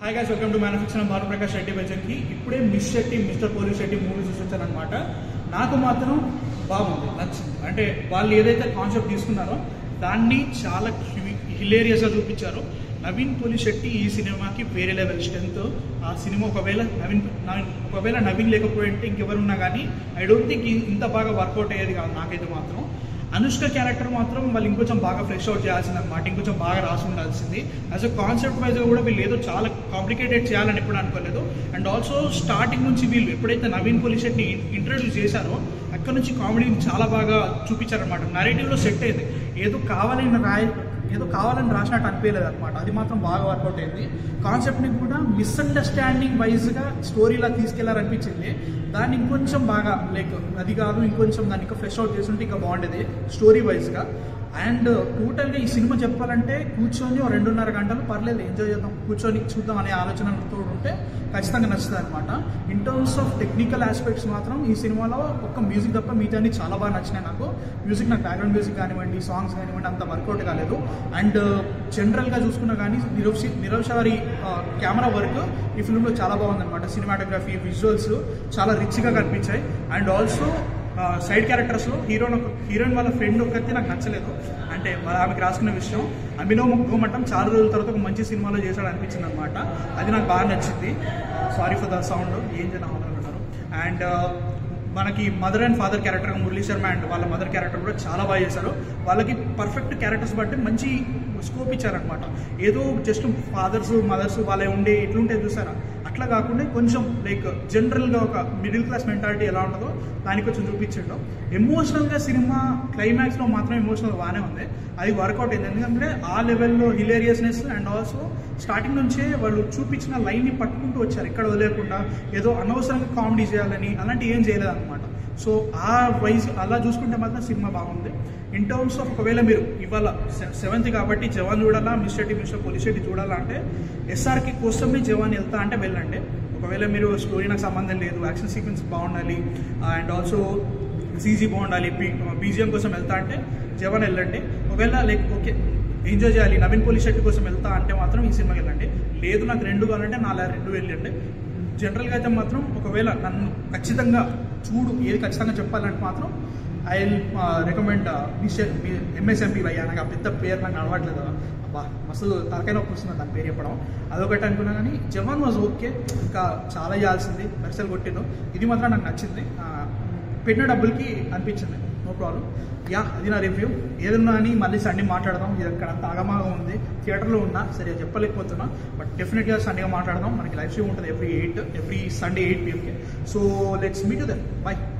hi guys welcome to మ్యానుఫిక్చర్ భానుప్రకాష్ రెడ్డి బజన్కి ఇప్పుడే miss Shetty mister Polishetty movie చూసి వచ్చానమాట నాకు మాత్రం బాగుంది నచ్చింది అంటే వాళ్ళు ఏదైతే కాన్సెప్ట్ తీసుకున్నారో దాన్ని చాలా హిలేరియస్గా చూపించారు నవీన్ పోలి శెట్టి ఈ సినిమాకి వేరే లెవెల్ స్ట్రెంత్ ఆ సినిమా ఒకవేళ నవీన్ నవీన్ ఒకవేళ నవీన్ లేకపోయింటే ఇంకెవరున్నా కానీ ఐ డోంట్ థింక్ ఇంత బాగా వర్కౌట్ అయ్యేది కాదు నాకైతే మాత్రం అనుష్క క్యారెక్టర్ మాత్రం వాళ్ళు ఇంకొంచెం బాగా ఫ్రెష్ అవుట్ చేయాల్సింది అనమాట ఇంకొంచెం బాగా రాసి ఉండాల్సింది యాజ్ అ కాన్సెప్ట్ వైజ్గా కూడా వీళ్ళు ఏదో చాలా కాంప్లికేటెడ్ చేయాలని ఎప్పుడు అనుకోలేదు అండ్ ఆల్సో స్టార్టింగ్ నుంచి వీళ్ళు ఎప్పుడైతే నవీన్ పోలీషెట్ని ఇంట్రడ్యూస్ చేశారో అక్కడ నుంచి కామెడీని చాలా బాగా చూపించారనమాట నరేటివ్లో సెట్ అయింది ఏదో కావాలని రాయ ఏదో కావాలని రాసినట్టు అనిపించలేదు అనమాట అది మాత్రం బాగా వర్కౌట్ అయింది కాన్సెప్ట్ని కూడా మిస్అండర్స్టాండింగ్ వైజ్గా స్టోరీలా తీసుకెళ్లారనిపించింది దాన్ని ఇంకొంచెం బాగా లైక్ అది కాదు ఇంకొంచెం దాన్ని ఇంకా ఫ్రెష్ అవుట్ చేస్తుంటే ఇంకా బాగుండేది స్టోరీ వైజ్గా అండ్ టోటల్గా ఈ సినిమా చెప్పాలంటే కూర్చొని ఓ రెండున్నర గంటలు పర్లేదు ఎంజాయ్ చేద్దాం కూర్చొని చూద్దాం అనే ఆలోచనతో ఉంటే ఖచ్చితంగా నచ్చుతుంది అనమాట in terms of technical aspects మాత్రం ఈ సినిమాలో ఒక్క మ్యూజిక్ తప్ప మిగతా అన్ని చాలా బాగా నచ్చినాయి నాకు మ్యూజిక్ నాకు బ్యాక్గ్రౌండ్ మ్యూజిక్ కానివ్వండి సాంగ్స్ కానివ్వండి అంత వర్కౌట్ కాలేదు అండ్ జనరల్గా చూసుకున్నా కానీ నిరవ్ నిరవ్ షారి కెమెరా వర్క్ ఈ ఫిల్మ్లో చాలా బాగుందన్నమాట సినిమాటోగ్రఫీ విజువల్స్ చాలా రిచ్గా కనిపించాయి అండ్ ఆల్సో సైడ్ క్యారెక్టర్స్లో హీరోయిన్ హీరోయిన్ వాళ్ళ ఫ్రెండ్ ఒక్కరితే నాకు నచ్చలేదు అంటే వాళ్ళ ఆమెకి రాసుకున్న విషయం అభినవ్ గోమట్టం చాలా రోజుల తర్వాత ఒక మంచి సినిమాలో చేశాడు అనిపించింది అనమాట అది నాకు బాగా నచ్చింది సారీ ఫర్ ద సౌండ్ ఏం చేయడం అనుకుంటున్నారు అండ్ మనకి mother and father character Murali Sharma and వాళ్ళ మదర్ క్యారెక్టర్ కూడా చాలా బాగా చేశారు వాళ్ళకి పర్ఫెక్ట్ క్యారెక్టర్స్ బట్టి మంచి స్కోప్ ఇచ్చారనమాట ఏదో జస్ట్ ఫాదర్స్ మదర్స్ వాళ్ళే ఉండే ఎట్లుంటే చూసారా అట్లా కాకుండా కొంచెం లైక్ జనరల్గా ఒక మిడిల్ క్లాస్ మెంటాలిటీ ఎలా ఉంటుందో దానికి కొంచెం చూపించండు ఎమోషనల్గా సినిమా క్లైమాక్స్లో మాత్రం ఎమోషనల్ బాగానే ఉంది అది వర్కౌట్ అయింది ఎందుకంటే ఆ లెవెల్లో హిలేరియస్నెస్ అండ్ ఆల్సో స్టార్టింగ్ నుంచే వాళ్ళు చూపించిన లైన్ని పట్టుకుంటూ వచ్చారు ఇక్కడ వదిలేకుండా ఏదో అనవసరంగా కామెడీ చేయాలని అలాంటి ఏం చేయలేదు అనమాట సో ఆ వైజ్ అలా చూసుకుంటే మాత్రం సినిమా బాగుంది ఇన్ టర్మ్స్ ఆఫ్ ఒకవేళ మీరు ఇవాళ సెవెంత్ కాబట్టి జవాన్ చూడాలా మిస్టర్ టీ మిస్టర్ పోలీస్ రెడ్డి చూడాలా అంటే ఎస్ఆర్కి కోసమే జవాన్ వెళ్తా అంటే వెళ్ళండి ఒకవేళ మీరు స్టోరీ నాకు సంబంధం లేదు యాక్షన్ సీక్వెన్స్ బాగుండాలి అండ్ ఆల్సో సీజీ బాగుండాలి బీజిఎం కోసం వెళ్తా అంటే జవాన్ వెళ్ళండి ఒకవేళ లైక్ ఓకే ఎంజాయ్ చేయాలి నవీన్ పోలీస్ షెట్టి కోసం వెళ్తా అంటే మాత్రం ఈ సినిమాకి వెళ్ళండి లేదు నాకు రెండు కావాలంటే నాలా రెండు వెళ్ళండి జనరల్గా అయితే మాత్రం ఒకవేళ నన్ను ఖచ్చితంగా చూడు ఏది ఖచ్చితంగా చెప్పాలంటే మాత్రం ఐ విల్ రికమెండ్ ఎంఎస్ఎంపీ వయ్యా నాకు ఆ పెద్ద పేరు నాకు నడవట్లేదు అబ్బా మస్తు తలకాయ నొప్పి వస్తుంది దాని పేరు చెప్పడం అదొకటి అనుకున్నా కానీ జవాన్ వాజ్ ఓకే ఇంకా చాలా చేయాల్సింది మెర్సల్ కొట్టిందో ఇది మాత్రం నాకు నచ్చింది పెట్టిన డబ్బులకి అనిపించింది నో ప్రాబ్లం యా అది నా రివ్యూ ఏదన్నా అని మళ్ళీ సండే మాట్లాడదాం ఇది అక్కడ అంత ఆగమాగా ఉంది థియేటర్లో ఉన్నా సరిగా చెప్పలేకపోతున్నా బట్ డెఫినెట్గా సండేగా మాట్లాడదాం మనకి లైవ్ షో ఉంటుంది every eight every Sunday eight పిఎంకి so let's meet then by